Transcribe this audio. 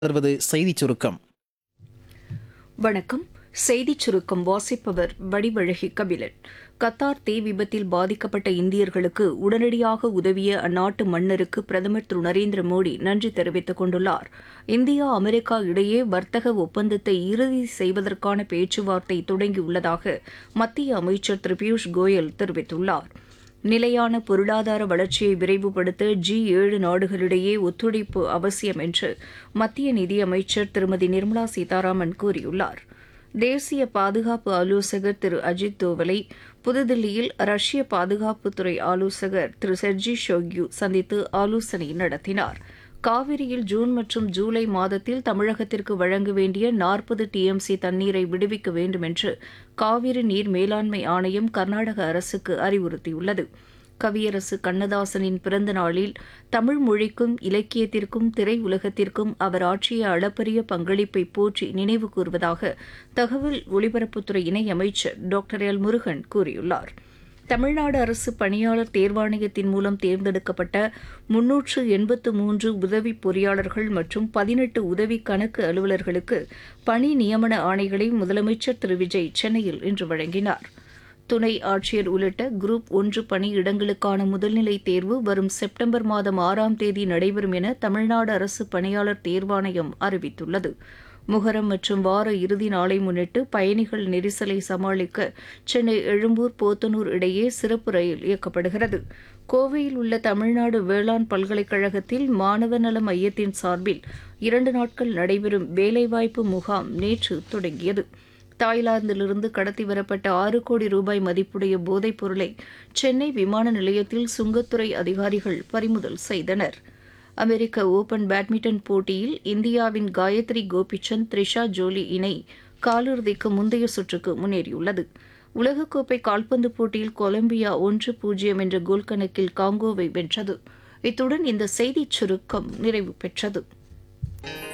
தொடர்வது செய்திச் சுருக்கம் வணக்கம் செய்திச் சுருக்கம் வாசிப்பவர் வடிவழகி கபிலன் கத்தார் தீ விபத்தில் பாதிக்கப்பட்ட இந்தியர்களுக்கு உடனடியாக உதவிய அந்நாட்டு மன்னருக்கு பிரதமர் திரு நரேந்திர மோடி நன்றி தெரிவித்துக் கொண்டுள்ளார் இந்தியா அமெரிக்கா இடையே வர்த்தக ஒப்பந்தத்தை இறுதி செய்வதற்கான பேச்சுவார்த்தை தொடங்கியுள்ளதாக மத்திய அமைச்சர் திரு பியூஷ் கோயல் தெரிவித்துள்ளார் நிலையான பொருளாதார வளர்ச்சியை விரைவுபடுத்த ஜி ஏழு நாடுகளிடையே ஒத்துழைப்பு அவசியம் என்று மத்திய நிதியமைச்சர் திருமதி நிர்மலா சீதாராமன் கூறியுள்ளார் தேசிய பாதுகாப்பு ஆலோசகர் திரு அஜித் தோவலை புதுதில்லியில் ரஷ்ய பாதுகாப்புத்துறை ஆலோசகர் திரு செர்ஜி ஷோக்யூ சந்தித்து ஆலோசனை நடத்தினார் காவிரியில் ஜூன் மற்றும் ஜூலை மாதத்தில் தமிழகத்திற்கு வழங்க வேண்டிய நாற்பது டிஎம்சி தண்ணீரை விடுவிக்க வேண்டும் என்று காவிரி நீர் மேலாண்மை ஆணையம் கர்நாடக அரசுக்கு அறிவுறுத்தியுள்ளது கவியரசு கண்ணதாசனின் பிறந்த நாளில் தமிழ் மொழிக்கும் இலக்கியத்திற்கும் திரையுலகத்திற்கும் அவர் ஆற்றிய அளப்பரிய பங்களிப்பை போற்றி நினைவு கூர்வதாக தகவல் ஒலிபரப்புத்துறை இணையமைச்சர் டாக்டர் எல் முருகன் கூறியுள்ளார் தமிழ்நாடு அரசு பணியாளர் தேர்வாணையத்தின் மூலம் தேர்ந்தெடுக்கப்பட்ட முன்னூற்று எண்பத்து மூன்று உதவி பொறியாளர்கள் மற்றும் பதினெட்டு உதவி கணக்கு அலுவலர்களுக்கு பணி நியமன ஆணைகளை முதலமைச்சர் திரு விஜய் சென்னையில் இன்று வழங்கினார் துணை ஆட்சியர் உள்ளிட்ட குரூப் ஒன்று பணியிடங்களுக்கான முதல்நிலை தேர்வு வரும் செப்டம்பர் மாதம் ஆறாம் தேதி நடைபெறும் என தமிழ்நாடு அரசு பணியாளர் தேர்வாணையம் அறிவித்துள்ளது முகரம் மற்றும் வார இறுதி நாளை முன்னிட்டு பயணிகள் நெரிசலை சமாளிக்க சென்னை எழும்பூர் போத்தனூர் இடையே சிறப்பு ரயில் இயக்கப்படுகிறது கோவையில் உள்ள தமிழ்நாடு வேளாண் பல்கலைக்கழகத்தில் மாணவ நல மையத்தின் சார்பில் இரண்டு நாட்கள் நடைபெறும் வேலைவாய்ப்பு முகாம் நேற்று தொடங்கியது தாய்லாந்திலிருந்து கடத்தி வரப்பட்ட ஆறு கோடி ரூபாய் மதிப்புடைய போதைப் பொருளை சென்னை விமான நிலையத்தில் சுங்கத்துறை அதிகாரிகள் பறிமுதல் செய்தனர் அமெரிக்க ஓபன் பேட்மிண்டன் போட்டியில் இந்தியாவின் காயத்ரி கோபிச்சந்த் த்ரிஷா ஜோலி இணை காலிறுதிக்கு முந்தைய சுற்றுக்கு முன்னேறியுள்ளது உலகக்கோப்பை கால்பந்து போட்டியில் கொலம்பியா ஒன்று பூஜ்ஜியம் என்ற கோல் கணக்கில் காங்கோவை வென்றது இத்துடன் இந்த செய்திச் சுருக்கம் நிறைவு பெற்றது